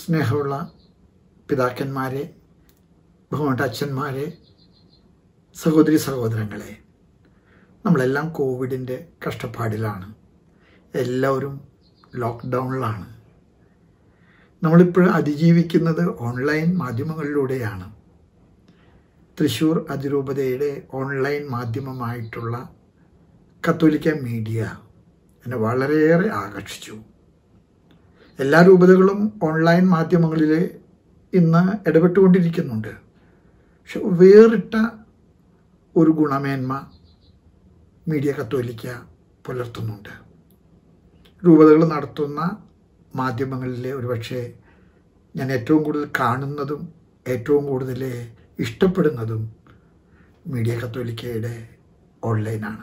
സ്നേഹമുള്ള പിതാക്കന്മാരെ ബഹുമാനപ്പെട്ട അച്ഛന്മാരെ സഹോദരി സഹോദരങ്ങളെ നമ്മളെല്ലാം കോവിഡിൻ്റെ കഷ്ടപ്പാടിലാണ് എല്ലാവരും ലോക്ക്ഡൗണിലാണ് നമ്മളിപ്പോൾ അതിജീവിക്കുന്നത് ഓൺലൈൻ മാധ്യമങ്ങളിലൂടെയാണ് തൃശ്ശൂർ അതിരൂപതയുടെ ഓൺലൈൻ മാധ്യമമായിട്ടുള്ള കത്തോലിക്ക മീഡിയ എന്നെ വളരെയേറെ ആകർഷിച്ചു എല്ലാ രൂപതകളും ഓൺലൈൻ മാധ്യമങ്ങളിൽ ഇന്ന് ഇടപെട്ടുകൊണ്ടിരിക്കുന്നുണ്ട് പക്ഷെ വേറിട്ട ഒരു ഗുണമേന്മ മീഡിയ കത്തോലിക്ക പുലർത്തുന്നുണ്ട് രൂപതകൾ നടത്തുന്ന മാധ്യമങ്ങളിലെ ഒരുപക്ഷെ ഞാൻ ഏറ്റവും കൂടുതൽ കാണുന്നതും ഏറ്റവും കൂടുതൽ ഇഷ്ടപ്പെടുന്നതും മീഡിയ കത്തോലിക്കയുടെ ഓൺലൈനാണ്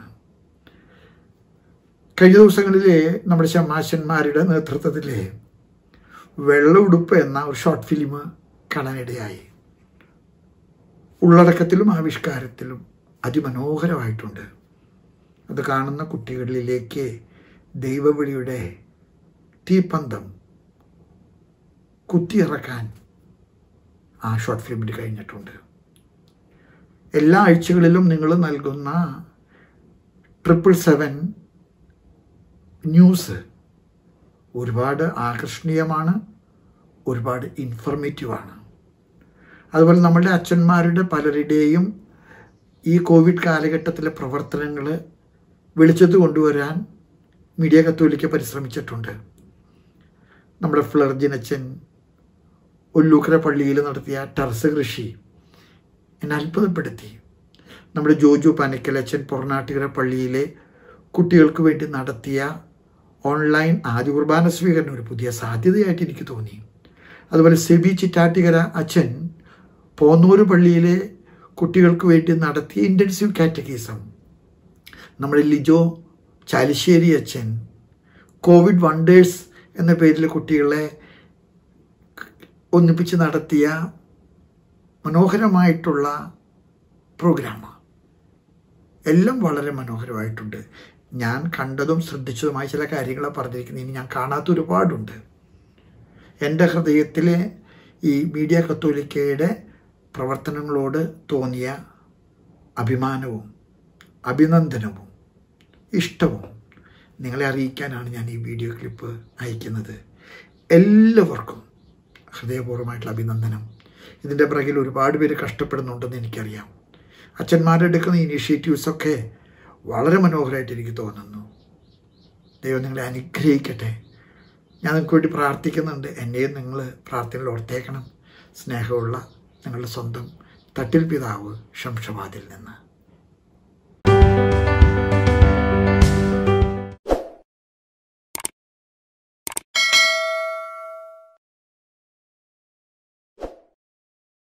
കഴിഞ്ഞ ദിവസങ്ങളിൽ നമ്മുടെ ശമാശന്മാരുടെ നേതൃത്വത്തിൽ വെള്ള ഉടുപ്പ് എന്ന ഒരു ഷോർട്ട് ഫിലിം കാണാനിടയായി ഉള്ളടക്കത്തിലും ആവിഷ്കാരത്തിലും അതിമനോഹരമായിട്ടുണ്ട് അത് കാണുന്ന കുട്ടികളിലേക്ക് ദൈവവിളിയുടെ തീപ്പന്തം കുത്തിയിറക്കാൻ ആ ഷോർട്ട് ഫിലിമിൽ കഴിഞ്ഞിട്ടുണ്ട് എല്ലാ ആഴ്ചകളിലും നിങ്ങൾ നൽകുന്ന ട്രിപ്പിൾ സെവൻ ന്യൂസ് ഒരുപാട് ആകർഷണീയമാണ് ഒരുപാട് ഇൻഫർമേറ്റീവാണ് അതുപോലെ നമ്മളുടെ അച്ഛന്മാരുടെ പലരുടെയും ഈ കോവിഡ് കാലഘട്ടത്തിലെ പ്രവർത്തനങ്ങൾ വെളിച്ചത്ത് കൊണ്ടുവരാൻ മീഡിയ കത്തോലിക്ക പരിശ്രമിച്ചിട്ടുണ്ട് നമ്മുടെ ഫ്ലർജിനച്ചൻ ഒല്ലൂക്കര പള്ളിയിൽ നടത്തിയ ടെറസ് കൃഷി എന്നെ അത്ഭുതപ്പെടുത്തി നമ്മുടെ ജോജു പനക്കലച്ചൻ പൊറനാട്ടുകര പള്ളിയിലെ കുട്ടികൾക്ക് വേണ്ടി നടത്തിയ ഓൺലൈൻ ആദ്യ കുർബാന സ്വീകരണം ഒരു പുതിയ സാധ്യതയായിട്ട് എനിക്ക് തോന്നി അതുപോലെ സെബി ചിറ്റാറ്റികര അച്ഛൻ പോന്നൂര് പള്ളിയിലെ കുട്ടികൾക്ക് വേണ്ടി നടത്തിയ ഇൻറ്റൻസീവ് കാറ്റഗീസം നമ്മുടെ ലിജോ ചാലിശ്ശേരി അച്ഛൻ കോവിഡ് വണ്ടേഴ്സ് എന്ന പേരിൽ കുട്ടികളെ ഒന്നിപ്പിച്ച് നടത്തിയ മനോഹരമായിട്ടുള്ള പ്രോഗ്രാമാണ് എല്ലാം വളരെ മനോഹരമായിട്ടുണ്ട് ഞാൻ കണ്ടതും ശ്രദ്ധിച്ചതുമായ ചില കാര്യങ്ങൾ പറഞ്ഞിരിക്കുന്നത് ഇനി ഞാൻ കാണാത്ത ഒരുപാടുണ്ട് എൻ്റെ ഹൃദയത്തിലെ ഈ മീഡിയ കത്തോലിക്കയുടെ പ്രവർത്തനങ്ങളോട് തോന്നിയ അഭിമാനവും അഭിനന്ദനവും ഇഷ്ടവും നിങ്ങളെ അറിയിക്കാനാണ് ഞാൻ ഈ വീഡിയോ ക്ലിപ്പ് അയക്കുന്നത് എല്ലാവർക്കും ഹൃദയപൂർവ്വമായിട്ടുള്ള അഭിനന്ദനം ഇതിൻ്റെ പിറകിൽ ഒരുപാട് പേര് കഷ്ടപ്പെടുന്നുണ്ടെന്ന് എനിക്കറിയാം അച്ഛന്മാരെടുക്കുന്ന ഇനീഷ്യേറ്റീവ്സൊക്കെ വളരെ മനോഹരമായിട്ട് എനിക്ക് തോന്നുന്നു ദൈവം നിങ്ങളെ അനുഗ്രഹിക്കട്ടെ ഞാൻ നിങ്ങൾക്ക് വേണ്ടി പ്രാർത്ഥിക്കുന്നുണ്ട് എന്നെയും നിങ്ങൾ പ്രാർത്ഥനയിൽ ഓർത്തേക്കണം സ്നേഹമുള്ള നിങ്ങളുടെ സ്വന്തം തട്ടിൽ പിതാവ് ശംഷവാദിൽ നിന്ന്